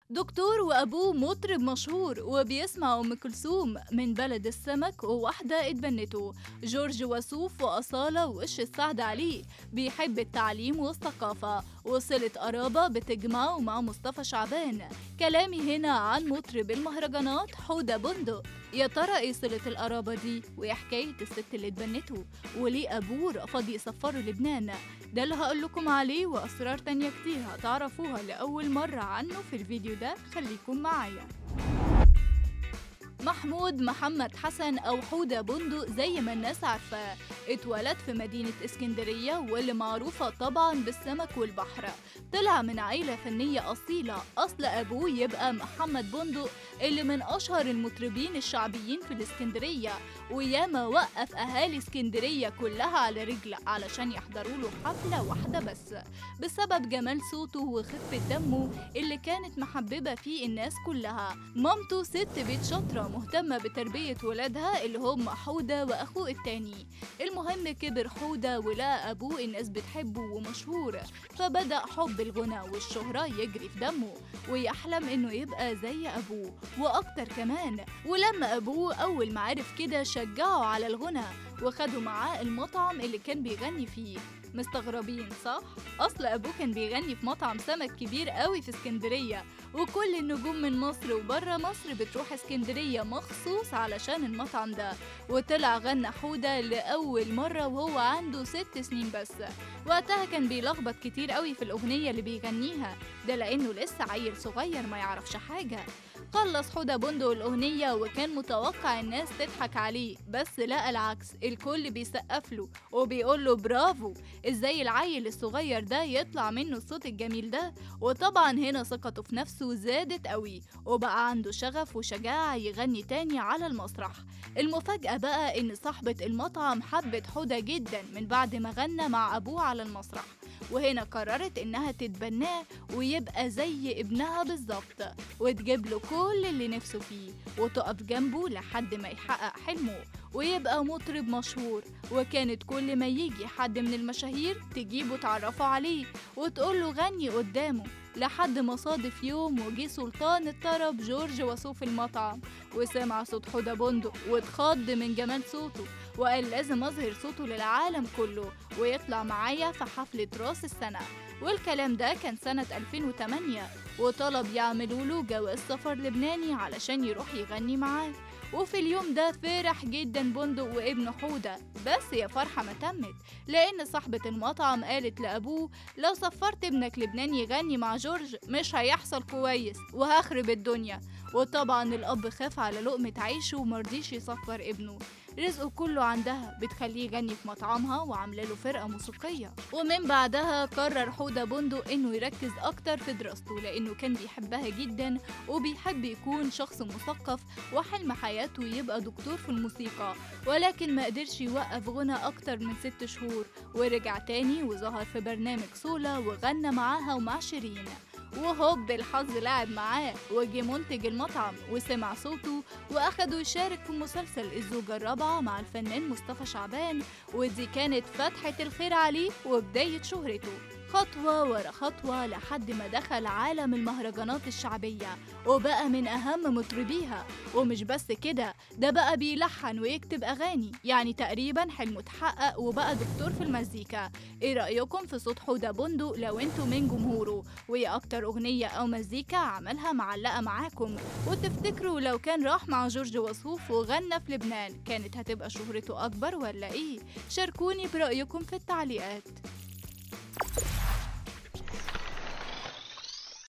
دكتور وأبوه مطرب مشهور وبيسمع أم كلثوم من بلد السمك وواحدة اتبنته جورج وسوف وأصالة وش السعد عليه بيحب التعليم والثقافة وصلة قرابة بتجمعه مع مصطفى شعبان كلامي هنا عن مطرب المهرجانات حودة بندق يا ترى ايه صلة القرابة دي وايه حكاية الست اللي اتبنته وليه أبوه رفض يسفره لبنان ده اللي هقول لكم عليه وأسرار تانية كتير هتعرفوها لأول مرة عنه في الفيديو ده خليكم معايا محمود محمد حسن أو حودة بندق زي ما الناس عارفاه اتولد في مدينة اسكندرية واللي معروفة طبعا بالسمك والبحر طلع من عيلة فنية أصيلة أصل أبوه يبقى محمد بندق اللي من أشهر المطربين الشعبيين في الاسكندرية وياما وقف أهالي اسكندرية كلها على رجل علشان يحضروا له حفلة واحدة بس بسبب جمال صوته وخفة دمه اللي كانت محببة فيه الناس كلها مامته ست بيت شاطرة مهتمة بتربية ولادها اللي هم حودة وأخوه التاني المهم كبر حودة ولقى أبوه الناس بتحبه ومشهور فبدأ حب الغنى والشهرة يجري في دمه ويحلم إنه يبقى زي أبوه وأكتر كمان ولما أبوه أول ما عرف كده شجعه على الغنى وخدوا معاه المطعم اللي كان بيغني فيه مستغربين صح؟ أصل أبوه كان بيغني في مطعم سمك كبير قوي في اسكندرية وكل النجوم من مصر وبره مصر بتروح اسكندرية مخصوص علشان المطعم ده وطلع غنى حودة لأول مرة وهو عنده ست سنين بس وقتها كان بيلخبط كتير قوي في الأغنية اللي بيغنيها ده لأنه لسه عيل صغير ما يعرفش حاجة خلص حودة بندق الأغنية وكان متوقع الناس تضحك عليه بس لقى العكس الكل بيسقف له وبيقول له برافو ازاي العيل الصغير ده يطلع منه الصوت الجميل ده وطبعا هنا ثقته في نفسه زادت قوي وبقى عنده شغف وشجاعة يغني تاني على المسرح المفاجأة بقى إن صاحبة المطعم حبت حودة جدا من بعد ما غنى مع أبوه على المسرح وهنا قررت إنها تتبناه ويبقى زي ابنها بالظبط وتجيب له كل اللي نفسه فيه وتقف جنبه لحد ما يحقق حلمه ويبقى مطرب مشهور وكانت كل ما يجي حد من المشاهير تجيبه تعرفه عليه وتقوله غني قدامه لحد ما صادف يوم وجي سلطان الطرب جورج وسوف المطعم وسمع صوت حودة بندق واتخض من جمال صوته وقال لازم أظهر صوته للعالم كله ويطلع معايا في حفلة راس السنة والكلام ده كان سنة 2008 وطلب يعملوا له جواز سفر لبناني علشان يروح يغني معاه وفي اليوم ده فرح جدا بندق وابن حودة بس يا فرحة ما تمت لأن صاحبة المطعم قالت لأبوه لو سفرت ابنك لبنان يغني مع جورج مش هيحصل كويس وهخرب الدنيا وطبعا الأب خاف على لقمة عيشه ومرضيش يسفر ابنه رزقه كله عندها بتخليه يغني في مطعمها وعامله له فرقه موسيقيه ومن بعدها قرر حوده بندق انه يركز اكتر في دراسته لانه كان بيحبها جدا وبيحب يكون شخص مثقف وحلم حياته يبقى دكتور في الموسيقى ولكن ما قدرش يوقف غنى اكتر من ست شهور ورجع تاني وظهر في برنامج سولا وغنى معاها ومع شيرين وهوب الحظ لعب معاه وجه منتج المطعم وسمع صوته واخده يشارك في مسلسل الزوجة الرابعة مع الفنان مصطفى شعبان ودي كانت فتحة الخير عليه وبداية شهرته خطوة ورا خطوة لحد ما دخل عالم المهرجانات الشعبية وبقى من أهم مطربيها ومش بس كده ده بقى بيلحن ويكتب أغاني يعني تقريبا حلمه اتحقق وبقى دكتور في المزيكا ايه رأيكم في صوت حودة بندق لو انتوا من جمهوره وايه أكتر أغنية أو مزيكا عملها معلقة معاكم وتفتكروا لو كان راح مع جورج وسوف وغنى في لبنان كانت هتبقى شهرته أكبر ولا ايه شاركوني برأيكم في التعليقات